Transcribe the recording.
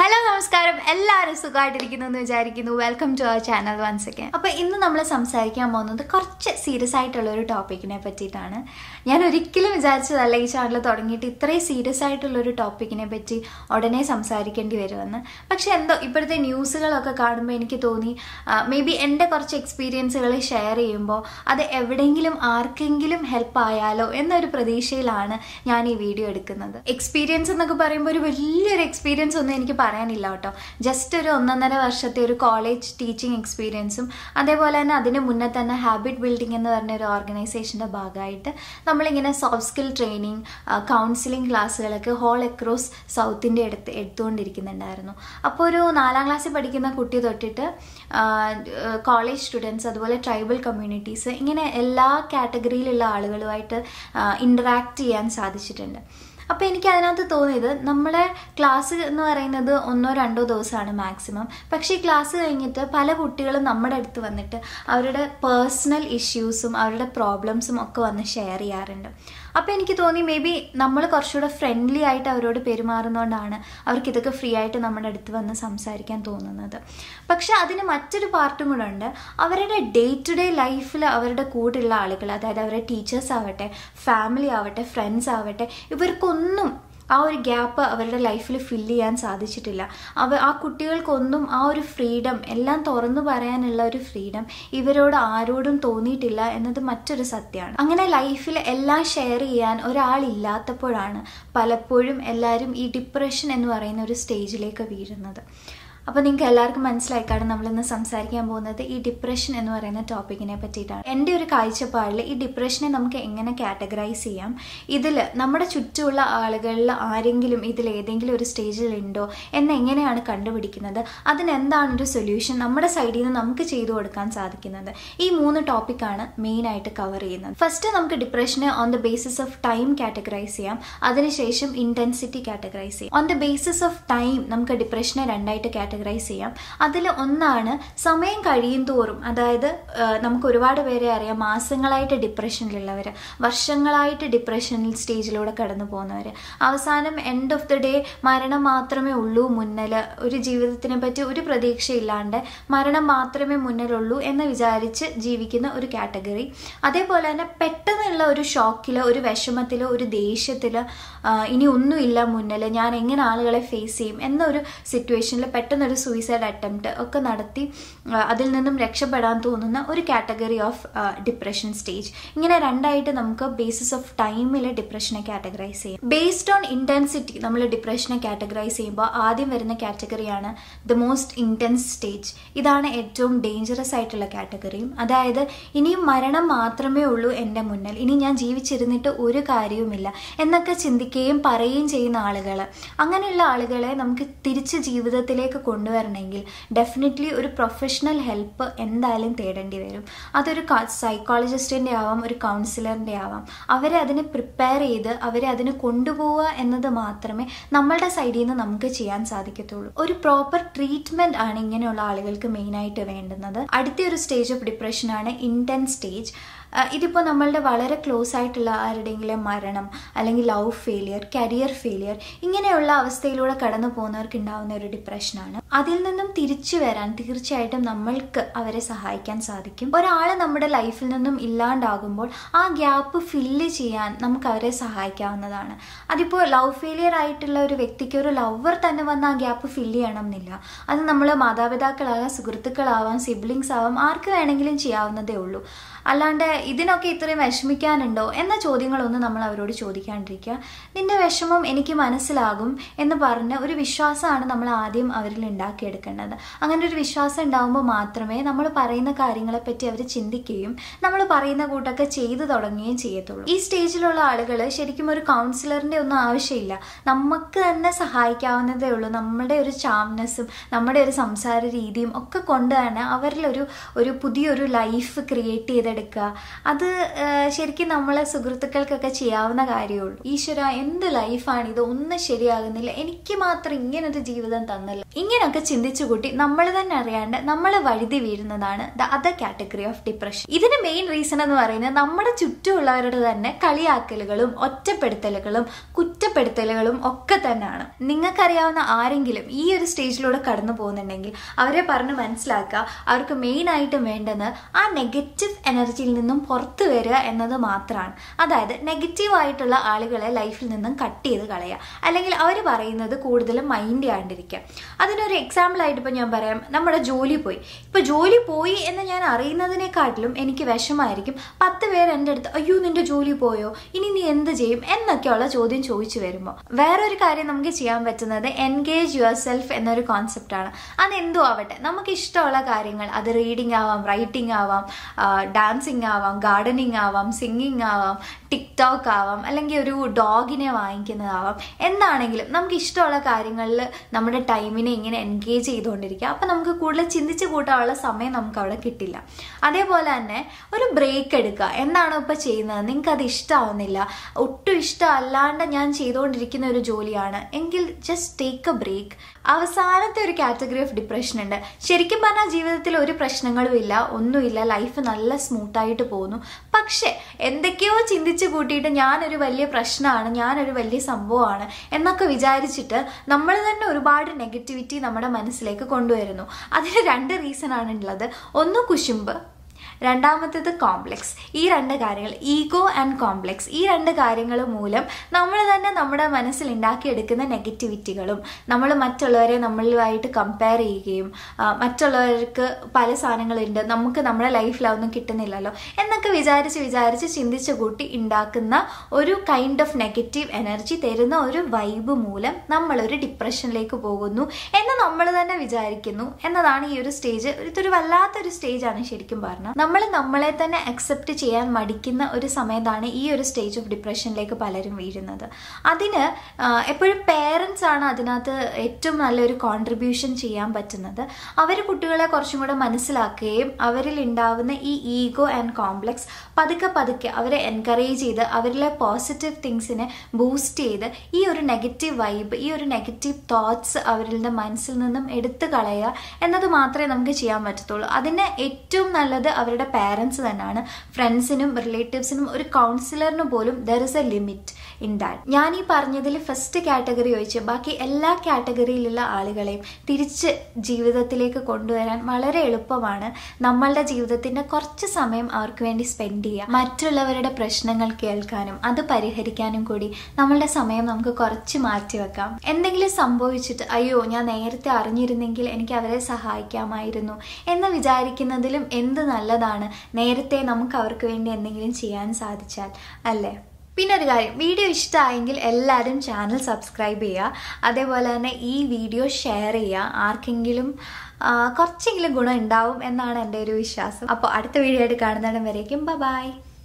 hello നമസ്കാരം എല്ലാവരും സുഖമായിട്ടിരിക്കുന്നു എന്ന് വിചാരിക്കുന്നു welcome to our channel once again അപ്പോൾ ഇന്ന് നമ്മൾ സംസാരിക്കാൻ പോകുന്നത് കുറച്ച് സീരിയസ് ആയിട്ടുള്ള ഒരു ടോപ്പിക്കിനെ പറ്റിയിട്ടാണ് ഞാൻ ഒരിക്കലും വിചാരിച്ചതല്ല ഈ ചാനൽ തുടങ്ങിയിട്ട് ഇത്രയും സീരിയസ് ആയിട്ടുള്ള ഒരു ടോപ്പിക്കിനെ പറ്റി ഉടനെ സംസാരിക്കേണ്ടി വരുമെന്ന് പക്ഷെ എന്തോ ഇപ്പോഴത്തെ ന്യൂസുകളൊക്കെ കാണുമ്പോൾ എനിക്ക് തോന്നി മേ ബി എൻ്റെ കുറച്ച് എക്സ്പീരിയൻസുകൾ ഷെയർ ചെയ്യുമ്പോൾ അത് എവിടെയെങ്കിലും ആർക്കെങ്കിലും ഹെൽപ്പ് ആയാലോ എന്നൊരു പ്രതീക്ഷയിലാണ് ഞാൻ ഈ വീഡിയോ എടുക്കുന്നത് എക്സ്പീരിയൻസ് എന്നൊക്കെ പറയുമ്പോൾ ഒരു വലിയൊരു എക്സ്പീരിയൻസ് ഒന്നും എനിക്ക് പറയാനില്ല കേട്ടോ ജസ്റ്റ് ഒരു ഒന്നൊന്നര വർഷത്തെ ഒരു കോളേജ് ടീച്ചിങ് എക്സ്പീരിയൻസും അതേപോലെ തന്നെ അതിന് മുന്നേ തന്നെ ഹാബിറ്റ് ബിൽഡിംഗ് എന്ന് പറഞ്ഞ ഒരു ഓർഗനൈസേഷൻ്റെ ഭാഗമായിട്ട് നമ്മളിങ്ങനെ സോഫ്റ്റ് സ്കിൽ ട്രെയിനിങ് കൗൺസിലിംഗ് ക്ലാസ്സുകളൊക്കെ ഹോൾ അക്രോസ് സൗത്തിൻ്റെ എടുത്ത് എടുത്തുകൊണ്ടിരിക്കുന്നുണ്ടായിരുന്നു അപ്പോൾ ഒരു നാലാം ക്ലാസ്സിൽ പഠിക്കുന്ന കുട്ടി തൊട്ടിട്ട് കോളേജ് സ്റ്റുഡൻസ് അതുപോലെ ട്രൈബൽ കമ്മ്യൂണിറ്റീസ് ഇങ്ങനെ എല്ലാ കാറ്റഗറിയിലുള്ള ആളുകളുമായിട്ട് ഇൻറ്ററാക്ട് ചെയ്യാൻ സാധിച്ചിട്ടുണ്ട് അപ്പോൾ എനിക്ക് അതിനകത്ത് തോന്നിയത് നമ്മുടെ ക്ലാസ് എന്ന് പറയുന്നത് ഒന്നോ രണ്ടോ ദിവസമാണ് മാക്സിമം പക്ഷേ ഈ ക്ലാസ് കഴിഞ്ഞിട്ട് പല കുട്ടികളും നമ്മുടെ അടുത്ത് വന്നിട്ട് അവരുടെ പേഴ്സണൽ ഇഷ്യൂസും അവരുടെ പ്രോബ്ലംസും ഒക്കെ വന്ന് ഷെയർ ചെയ്യാറുണ്ട് അപ്പോൾ എനിക്ക് തോന്നി മേ ബി നമ്മൾ കുറച്ചുകൂടെ ഫ്രണ്ട്ലി ആയിട്ട് അവരോട് പെരുമാറുന്നതുകൊണ്ടാണ് അവർക്ക് ഇതൊക്കെ ഫ്രീ ആയിട്ട് നമ്മുടെ അടുത്ത് വന്ന് സംസാരിക്കാൻ തോന്നുന്നത് പക്ഷെ അതിന് മറ്റൊരു പാർട്ടും കൂടെ ഉണ്ട് അവരുടെ ഡേ ടു ഡേ ലൈഫിൽ അവരുടെ കൂടെയുള്ള ആളുകൾ അതായത് അവരുടെ ടീച്ചേഴ്സ് ആവട്ടെ ഫാമിലി ആവട്ടെ ഫ്രണ്ട്സ് ആവട്ടെ ഇവർക്കൊന്നും ആ ഒരു ഗ്യാപ്പ് അവരുടെ ലൈഫിൽ ഫില്ല് ചെയ്യാൻ സാധിച്ചിട്ടില്ല അവ ആ കുട്ടികൾക്കൊന്നും ആ ഒരു ഫ്രീഡം എല്ലാം തുറന്നു പറയാനുള്ള ഒരു ഫ്രീഡം ഇവരോട് ആരോടും തോന്നിയിട്ടില്ല എന്നത് മറ്റൊരു സത്യമാണ് അങ്ങനെ ലൈഫിൽ എല്ലാം ഷെയർ ചെയ്യാൻ ഒരാളില്ലാത്തപ്പോഴാണ് പലപ്പോഴും എല്ലാവരും ഈ ഡിപ്രഷൻ എന്ന് പറയുന്ന ഒരു സ്റ്റേജിലേക്ക് വീഴുന്നത് അപ്പോൾ നിങ്ങൾക്ക് എല്ലാവർക്കും മനസ്സിലായിക്കാണ് നമ്മളിന്ന് സംസാരിക്കാൻ പോകുന്നത് ഈ ഡിപ്രഷൻ എന്ന് പറയുന്ന ടോപ്പിക്കിനെ പറ്റിയിട്ടാണ് എൻ്റെ ഒരു കാഴ്ചപ്പാടിൽ ഈ ഡിപ്രഷനെ നമുക്ക് എങ്ങനെ കാറ്റഗറൈസ് ചെയ്യാം ഇതിൽ നമ്മുടെ ചുറ്റുമുള്ള ആളുകളിൽ ആരെങ്കിലും ഇതിൽ ഏതെങ്കിലും ഒരു സ്റ്റേജിൽ ഉണ്ടോ എന്ന് എങ്ങനെയാണ് കണ്ടുപിടിക്കുന്നത് അതിനെന്താണ് ഒരു സൊല്യൂഷൻ നമ്മുടെ സൈഡിൽ നിന്ന് നമുക്ക് ചെയ്തു കൊടുക്കാൻ സാധിക്കുന്നത് ഈ മൂന്ന് ടോപ്പിക്കാണ് മെയിനായിട്ട് കവർ ചെയ്യുന്നത് ഫസ്റ്റ് നമുക്ക് ഡിപ്രഷനെ on the basis of time categorise ചെയ്യാം അതിനുശേഷം ഇൻറ്റൻസിറ്റി കാറ്റഗറൈസ് ചെയ്യാം on the basis of time നമുക്ക് ഡിപ്രഷനെ രണ്ടായിട്ട് കാറ്റഗറൈസ് കാറ്റഗറൈസ് ചെയ്യാം അതിൽ ഒന്നാണ് സമയം കഴിയും തോറും അതായത് നമുക്ക് ഒരുപാട് പേരെ അറിയാം മാസങ്ങളായിട്ട് ഡിപ്രഷനിലുള്ളവർ വർഷങ്ങളായിട്ട് ഡിപ്രഷനിൽ സ്റ്റേജിലൂടെ കടന്നു പോകുന്നവർ അവസാനം എൻഡ് ഓഫ് ദി ഡേ മരണം മാത്രമേ ഉള്ളൂ മുന്നിൽ ഒരു ജീവിതത്തിനെ പറ്റി ഒരു പ്രതീക്ഷയില്ലാണ്ട് മരണം മാത്രമേ മുന്നിലുള്ളൂ എന്ന് വിചാരിച്ച് ജീവിക്കുന്ന ഒരു കാറ്റഗറി അതേപോലെ തന്നെ പെട്ടെന്നുള്ള ഒരു ഷോക്കിലോ ഒരു വിഷമത്തിലോ ഒരു ദേഷ്യത്തിലോ ഇനി ഒന്നുമില്ല മുന്നിൽ ഞാൻ എങ്ങനെ ആളുകളെ ഫേസ് ചെയ്യും എന്നൊരു സിറ്റുവേഷനിൽ പെട്ടെന്ന് ഒരു സൂയിസൈഡ് അറ്റംപ്റ്റ് ഒക്കെ നടത്തി അതിൽ നിന്നും രക്ഷപ്പെടാൻ തോന്നുന്ന ഒരു കാറ്റഗറി ഓഫ് ഡിപ്രഷൻ സ്റ്റേജ് ഇങ്ങനെ രണ്ടായിട്ട് നമുക്ക് ബേസിസ് ഓഫ് ടൈമിൽ ഡിപ്രഷനെ കാറ്റഗറൈസ് ചെയ്യും ബേസ്ഡ് ഓൺ ഇൻറ്റൻസിറ്റി നമ്മൾ ഡിപ്രഷനെ കാറ്റഗറൈസ് ചെയ്യുമ്പോൾ ആദ്യം വരുന്ന കാറ്റഗറിയാണ് ദ മോസ്റ്റ് ഇൻറ്റൻസ് സ്റ്റേജ് ഇതാണ് ഏറ്റവും ഡേഞ്ചറസ് ആയിട്ടുള്ള കാറ്റഗറിയും അതായത് ഇനിയും മരണം മാത്രമേ ഉള്ളൂ എൻ്റെ മുന്നിൽ ഇനി ഞാൻ ജീവിച്ചിരുന്നിട്ട് ഒരു കാര്യവുമില്ല എന്നൊക്കെ ചിന്തിക്കുകയും പറയുകയും ചെയ്യുന്ന ആളുകൾ അങ്ങനെയുള്ള ആളുകളെ നമുക്ക് തിരിച്ച് ജീവിതത്തിലേക്ക് കൊണ്ടുവരണമെങ്കിൽ ഡെഫിനറ്റ്ലി ഒരു പ്രൊഫഷണൽ ഹെൽപ്പ് എന്തായാലും തേടേണ്ടി വരും അതൊരു സൈക്കോളജിസ്റ്റിൻ്റെ ആവാം ഒരു കൗൺസിലറിൻ്റെ ആവാം അവരെ അതിനെ പ്രിപ്പയർ ചെയ്ത് അവരെ അതിന് കൊണ്ടുപോവുക എന്നത് മാത്രമേ നമ്മളുടെ സൈഡിൽ നിന്ന് നമുക്ക് ചെയ്യാൻ സാധിക്കത്തുള്ളൂ ഒരു പ്രോപ്പർ ട്രീറ്റ്മെൻറ്റ് ആണ് ഇങ്ങനെയുള്ള ആളുകൾക്ക് മെയിനായിട്ട് വേണ്ടുന്നത് അടുത്ത ഒരു സ്റ്റേജ് ഓഫ് ഡിപ്രഷൻ ആണ് ഇൻറ്റൻസ് സ്റ്റേജ് ഇതിപ്പോൾ നമ്മളുടെ വളരെ ക്ലോസ് ആയിട്ടുള്ള ആരുടെയെങ്കിലും മരണം അല്ലെങ്കിൽ ലവ് ഫെയിലിയർ കരിയർ ഫെയിലിയർ ഇങ്ങനെയുള്ള അവസ്ഥയിലൂടെ കടന്നു പോകുന്നവർക്ക് ഉണ്ടാകുന്ന ഒരു ഡിപ്രഷനാണ് അതിൽ നിന്നും തിരിച്ചു വരാൻ തീർച്ചയായിട്ടും നമ്മൾക്ക് അവരെ സഹായിക്കാൻ സാധിക്കും ഒരാൾ നമ്മുടെ ലൈഫിൽ നിന്നും ഇല്ലാണ്ടാകുമ്പോൾ ആ ഗ്യാപ്പ് ഫില്ല് ചെയ്യാൻ നമുക്ക് അവരെ സഹായിക്കാവുന്നതാണ് അതിപ്പോൾ ലവ് ഫെയിലിയർ ആയിട്ടുള്ള ഒരു വ്യക്തിക്ക് ഒരു ലവർ തന്നെ വന്ന് ആ ഗ്യാപ്പ് ഫില്ല് ചെയ്യണം എന്നില്ല അത് നമ്മൾ മാതാപിതാക്കളാകാം സുഹൃത്തുക്കളാവാം സിബ്ലിങ്സ് ആവാം ആർക്ക് വേണമെങ്കിലും ചെയ്യാവുന്നതേ ഉള്ളൂ അല്ലാണ്ട് ഇതിനൊക്കെ ഇത്രയും വിഷമിക്കാനുണ്ടോ എന്ന ചോദ്യങ്ങളൊന്നും നമ്മൾ അവരോട് ചോദിക്കാണ്ടിരിക്കുക നിന്റെ വിഷമം എനിക്ക് മനസ്സിലാകും എന്ന് പറഞ്ഞ ഒരു വിശ്വാസമാണ് നമ്മൾ ആദ്യം അവരിൽ ഉണ്ടാക്കിയെടുക്കേണ്ടത് അങ്ങനെ ഒരു വിശ്വാസം ഉണ്ടാകുമ്പോൾ മാത്രമേ നമ്മൾ പറയുന്ന കാര്യങ്ങളെപ്പറ്റി അവർ ചിന്തിക്കുകയും നമ്മൾ പറയുന്ന കൂട്ടൊക്കെ ചെയ്തു തുടങ്ങുകയും ചെയ്യത്തുള്ളൂ ഈ സ്റ്റേജിലുള്ള ആളുകൾ ശരിക്കും ഒരു കൗൺസിലറിൻ്റെ ഒന്നും ആവശ്യമില്ല നമുക്ക് തന്നെ സഹായിക്കാവുന്നതേ ഉള്ളൂ നമ്മുടെ ഒരു ചാംനെസ്സും നമ്മുടെ ഒരു സംസാര രീതിയും ഒക്കെ കൊണ്ട് തന്നെ അവരിലൊരു ഒരു പുതിയൊരു ലൈഫ് ക്രിയേറ്റ് ചെയ്ത് എടുക്കുക അത് ആ, ശരിക്കും നമ്മളെ സുഹൃത്തുക്കൾക്കൊക്കെ ചെയ്യാവുന്ന കാര്യമുള്ളൂ ഈശ്വര എന്ത് ലൈഫാണ് ഇത് ഒന്നും ശരിയാകുന്നില്ല എനിക്ക് മാത്രം ഇങ്ങനൊരു ജീവിതം തന്നല്ലോ ഇങ്ങനെയൊക്കെ ചിന്തിച്ചു കൂട്ടി നമ്മൾ തന്നെ അറിയാണ്ട് നമ്മൾ വഴുതി വീഴുന്നതാണ് the other category of depression ഇതിന് മെയിൻ റീസൺ എന്ന് പറയുന്നത് നമ്മുടെ ചുറ്റുമുള്ളവരുടെ തന്നെ കളിയാക്കലുകളും ഒറ്റപ്പെടുത്തലുകളും കുറ്റപ്പെടുത്തലുകളും ഒക്കെ തന്നെയാണ് നിങ്ങൾക്കറിയാവുന്ന ആരെങ്കിലും ഈ ഒരു സ്റ്റേജിലൂടെ കടന്നു പോകുന്നുണ്ടെങ്കിൽ അവരെ പറഞ്ഞ് മനസ്സിലാക്കുക അവർക്ക് മെയിൻ ആയിട്ടും വേണ്ടത് ആ നെഗറ്റീവ് എനർജിയിൽ നിന്നും പുറത്തു വരിക എന്നത് മാത്രമാണ് അതായത് നെഗറ്റീവ് ആയിട്ടുള്ള ആളുകളെ ലൈഫിൽ നിന്നും കട്ട് ചെയ്ത് കളയുക അല്ലെങ്കിൽ അവർ പറയുന്നത് കൂടുതലും മൈൻഡ് ചെയ്യാണ്ടിരിക്കുക അതിനൊരു എക്സാമ്പിൾ ആയിട്ട് ഇപ്പോൾ ഞാൻ പറയാം നമ്മുടെ ജോലി പോയി ഇപ്പോൾ ജോലി പോയി എന്ന് ഞാൻ അറിയുന്നതിനെക്കാട്ടിലും എനിക്ക് വിഷമായിരിക്കും പത്ത് പേര് എൻ്റെ അടുത്ത് അയ്യോ നിന്റെ ജോലി പോയോ ഇനി നീ എന്ത് ചെയ്യും എന്നൊക്കെയുള്ള ചോദ്യം ചോദിച്ചു വരുമ്പോൾ വേറൊരു കാര്യം നമുക്ക് ചെയ്യാൻ പറ്റുന്നത് എൻഗേജ് യുവർ സെൽഫ് എന്നൊരു കോൺസെപ്റ്റാണ് അതെന്തോ ആവട്ടെ നമുക്ക് ഇഷ്ടമുള്ള കാര്യങ്ങൾ അത് റീഡിംഗ് ആവാം റൈറ്റിംഗ് ആവാം ഡാൻസിങ് ആവാം ഗാർഡനിങ് ആവാം സിംഗിങ് ആവാം ടിക്ടോക്ക് ആവാം അല്ലെങ്കിൽ ഒരു ഡോഗിനെ വാങ്ങിക്കുന്നതാവാം എന്താണെങ്കിലും നമുക്ക് ഇഷ്ടമുള്ള കാര്യങ്ങളിൽ നമ്മുടെ ടൈമിനെ ഇങ്ങനെ എൻഗേജ് ചെയ്തുകൊണ്ടിരിക്കുക അപ്പം നമുക്ക് കൂടുതൽ ചിന്തിച്ച് കൂട്ടാനുള്ള സമയം നമുക്ക് അവിടെ കിട്ടില്ല അതേപോലെ തന്നെ ഒരു ബ്രേക്ക് എടുക്കുക എന്താണോ ഇപ്പോൾ ചെയ്യുന്നത് നിങ്ങൾക്ക് അത് ഇഷ്ടമാവുന്നില്ല ഒട്ടും ഇഷ്ടമല്ലാണ്ട് ഞാൻ ചെയ്തുകൊണ്ടിരിക്കുന്ന ഒരു ജോലിയാണ് എങ്കിൽ ജസ്റ്റ് ടേക്ക് എ ബ്രേക്ക് അവസാനത്തെ ഒരു കാറ്റഗറി ഓഫ് ഡിപ്രഷൻ ഉണ്ട് ശരിക്കും പറഞ്ഞാൽ ജീവിതത്തിൽ ഒരു പ്രശ്നങ്ങളും ഇല്ല ഒന്നുമില്ല ലൈഫ് നല്ല സ്മൂത്തായിട്ട് പോകുന്നു പക്ഷേ എന്തൊക്കെയോ ചിന്തിച്ച് കൂട്ടിയിട്ട് ഞാനൊരു വലിയ പ്രശ്നമാണ് ഞാനൊരു വലിയ സംഭവമാണ് എന്നൊക്കെ വിചാരിച്ചിട്ട് നമ്മൾ തന്നെ ഒരുപാട് നെഗറ്റിവിറ്റി നമ്മുടെ മനസ്സിലേക്ക് കൊണ്ടുവരുന്നു അതിന് രണ്ട് റീസൺ ആണുള്ളത് ഒന്ന് കുശുമ്പ് രണ്ടാമത്തേത് കോംപ്ലെക്സ് ഈ രണ്ട് കാര്യങ്ങൾ ഈഗോ ആൻഡ് കോംപ്ലെക്സ് ഈ രണ്ട് കാര്യങ്ങൾ മൂലം നമ്മൾ തന്നെ നമ്മുടെ മനസ്സിൽ ഉണ്ടാക്കിയെടുക്കുന്ന നെഗറ്റിവിറ്റികളും നമ്മൾ മറ്റുള്ളവരെ നമ്മളുമായിട്ട് കമ്പയർ ചെയ്യുകയും ആ, മറ്റുള്ളവർക്ക് പല സാധനങ്ങളുണ്ട് നമുക്ക് നമ്മുടെ ലൈഫിൽ അതൊന്നും കിട്ടുന്നില്ലല്ലോ എന്നൊക്കെ വിചാരിച്ച് വിചാരിച്ച് ചിന്തിച്ച് കൂട്ടി ഉണ്ടാക്കുന്ന ഒരു കൈൻഡ് ഓഫ് നെഗറ്റീവ് എനർജി തരുന്ന ഒരു വൈബ് മൂലം നമ്മളൊരു ഡിപ്രഷനിലേക്ക് പോകുന്നു എന്ന് നമ്മൾ തന്നെ വിചാരിക്കുന്നു എന്നതാണ് ഈ ഒരു സ്റ്റേജ് ഇതൊരു വല്ലാത്തൊരു സ്റ്റേജാണ് ശരിക്കും പറഞ്ഞാൽ നമ്മൾ നമ്മളെ തന്നെ അക്സെപ്റ്റ് ചെയ്യാൻ മടിക്കുന്ന ഒരു സമയത്താണ് ഈ ഒരു സ്റ്റേജ് ഓഫ് ഡിപ്രഷനിലേക്ക് പലരും വീഴുന്നത് അതിന് ആ, എപ്പോഴും പേരൻസ് ആണ് അതിനകത്ത് ഏറ്റവും നല്ലൊരു കോൺട്രിബ്യൂഷൻ ചെയ്യാൻ പറ്റുന്നത് അവർ കുട്ടികളെ കുറച്ചും കൂടെ മനസ്സിലാക്കുകയും അവരിൽ ഉണ്ടാവുന്ന ഈ ഈഗോ ആൻഡ് കോംപ്ലക്സ് പതുക്കെ പതുക്കെ അവരെ എൻകറേജ് ചെയ്ത് അവരിലെ പോസിറ്റീവ് തിങ്സിനെ ബൂസ്റ്റ് ചെയ്ത് ഈ ഒരു നെഗറ്റീവ് വൈബ് ഈ ഒരു നെഗറ്റീവ് തോട്ട്സ് അവരുടെ മനസ്സിൽ നിന്നും എടുത്തു കളയുക എന്നത് മാത്രമേ നമുക്ക് ചെയ്യാൻ പറ്റത്തുള്ളൂ അതിന് ഏറ്റവും നല്ലത് അവരുടെ പാരൻസ് തന്നെയാണ് ഫ്രണ്ട്സിനും റിലേറ്റീവ്സിനും ഒരു കൗൺസിലറിന് പോലും there is a limit in that ഞാൻ ഈ പറഞ്ഞതിൽ ഫസ്റ്റ് കാറ്റഗറി ഒഴിച്ച് ബാക്കി എല്ലാ കാറ്റഗറിയിലുള്ള ആളുകളെയും തിരിച്ച് ജീവിതത്തിലേക്ക് കൊണ്ടുവരാൻ വളരെ എളുപ്പമാണ് നമ്മളുടെ ജീവിതത്തിന്റെ കുറച്ച് സമയം അവർക്ക് വേണ്ടി സ്പെൻഡ് ചെയ്യുക മറ്റുള്ളവരുടെ പ്രശ്നങ്ങൾ കേൾക്കാനും അത് പരിഹരിക്കാനും കൂടി നമ്മളുടെ സമയം നമുക്ക് കുറച്ച് മാറ്റി വെക്കാം എന്തെങ്കിലും സംഭവിച്ചിട്ട് അയ്യോ ഞാൻ നേരത്തെ അറിഞ്ഞിരുന്നെങ്കിൽ എനിക്ക് അവരെ സഹായിക്കാമായിരുന്നു എന്ന് വിചാരിക്കുന്നതിലും എന്ത് നല്ലതാണ് നേരത്തെ നമുക്ക് അവർക്ക് വേണ്ടി എന്തെങ്കിലും ചെയ്യാൻ സാധിച്ചാൽ അല്ലേ പിന്നെ ഒരു കാര്യം വീഡിയോ ഇഷ്ടമായെങ്കിൽ എല്ലാവരും ചാനൽ സബ്സ്ക്രൈബ് ചെയ്യുക അതേപോലെ തന്നെ ഈ വീഡിയോ ഷെയർ ചെയ്യുക ആർക്കെങ്കിലും ആ, കുറച്ചെങ്കിലും ഗുണം ഉണ്ടാവും എന്നാണ് എൻ്റെ ഒരു വിശ്വാസം അപ്പോൾ അടുത്ത വീഡിയോ ആയിട്ട് കാണുന്നിടം വരേക്കും ബൈ